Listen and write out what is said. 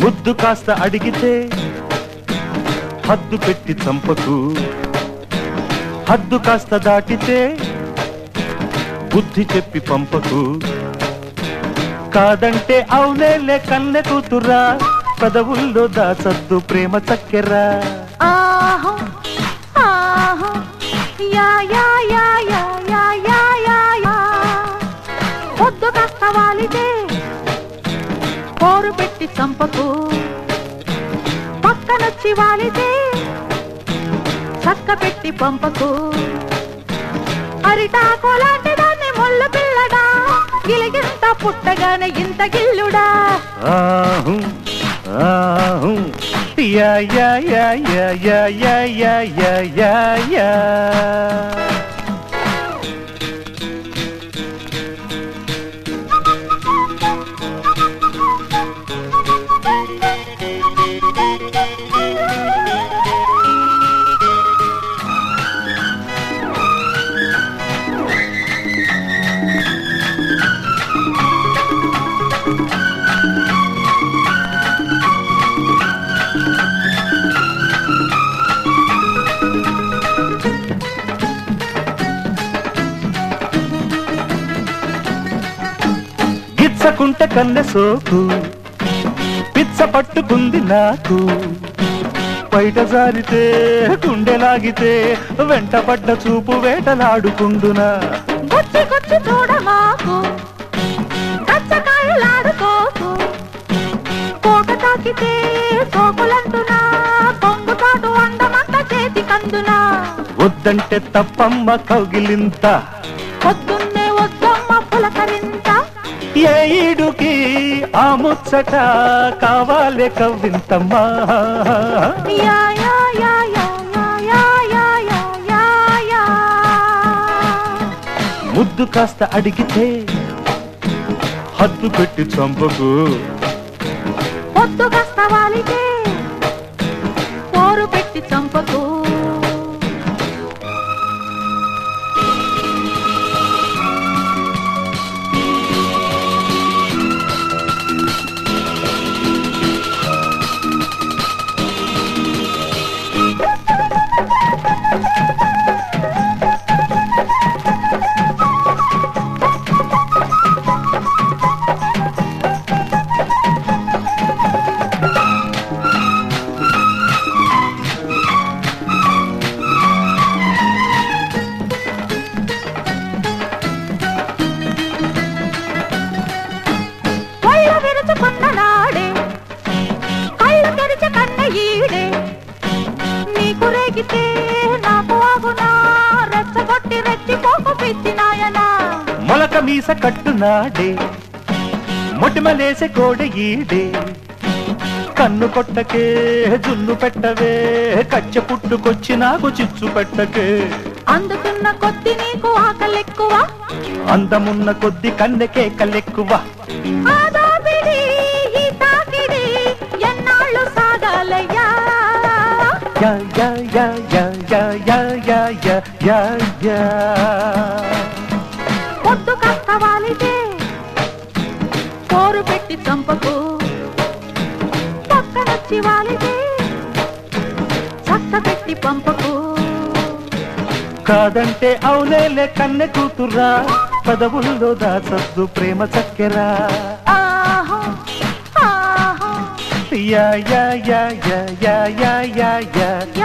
ముద్దు కాస్త అడిగితే హద్దు పెట్టి చంపకు హద్దు కాస్త దాటితే బుద్ధి చెప్పి పంపకు కాదంటే అవునేలే కన్నె కూతురా పదవుల్లో దాచద్దు ప్రేమ చక్కెరా ఆహో ఆహో యా యా యా యా యా యా యా యా పొద్దు కాస్త వాలితే పోరు పెట్టి చంపకు పక్కనొచ్చి వాలితే చక్క పెట్టి పంపకు అరిటాకు లాంటి దాన్ని ముళ్ళ పిల్లడా గిలిగింత పుట్టగానే ఇంత గిల్లుడా ఆహు ఆహు యా యా యా యా యా యా యా యా యా యా గిచ్చకుంటే కన్నె సోకు పిచ్చ పట్టుకుంది నాకు బయట జారితే గుండె లాగితే వెంటపడ్డ చూపు వేటలాడుకుందునా గుచ్చి గుచ్చి చూడమాకు కచ్చకాయలాడుకోకు కోట తాకితే సోకులంటున్నా కొంగు చాటు అందమంత చేతి కందునా వద్దంటే తప్పమ్మ కౌగిలింత పొద్దున్నే వద్దమ్మ పులకరింత ఏ ఈడుకి ఆ ముచ్చట కావాలే కవ్వింతమ్మా యా యా యా యా యా యా యా యా యా ముద్దు కాస్త అడిగితే హద్దు పెట్టి చంపకు పొద్దు కాస్త వాలితే పోరు పెట్టి చంపకు కళ్ళు విరుచుకున్న నాడే కళ్ళు తెరిచ కన్న ఈడే నీకు రేగితే నాకు ఆగునా రెచ్చగొట్టి రెచ్చిపోకు పిచ్చి నాయనా మొలక మీస కట్టునాడే మొటిమలేసే కోడ ఈడే కన్ను కొట్టకే జున్ను పెట్టవే కచ్చ పుట్టుకొచ్చి నాకు చిచ్చు పెట్టకే అందుకున్న కొద్ది నీకు ఆకలెక్కువ అందమున్న కొద్ది కన్నెకే కల్లెక్కువ ఆదాపిడి ఈ తాకిడి ఎన్నాళ్ళు సాగాలయ్యా యా యా యా యా యా యా యా యా యా యా పొద్దు కాస్త వాలితే పోరు పెట్టి చంపకు పక్కనొచ్చి వాలితే చక్క పెట్టి పంపకు కాదంటే అవునేలే కన్నె కూతురా పదవుల్లో దాచద్దు ప్రేమ చక్కెరా ఆహో ఆహో యా యా యా యా యా యా యా యా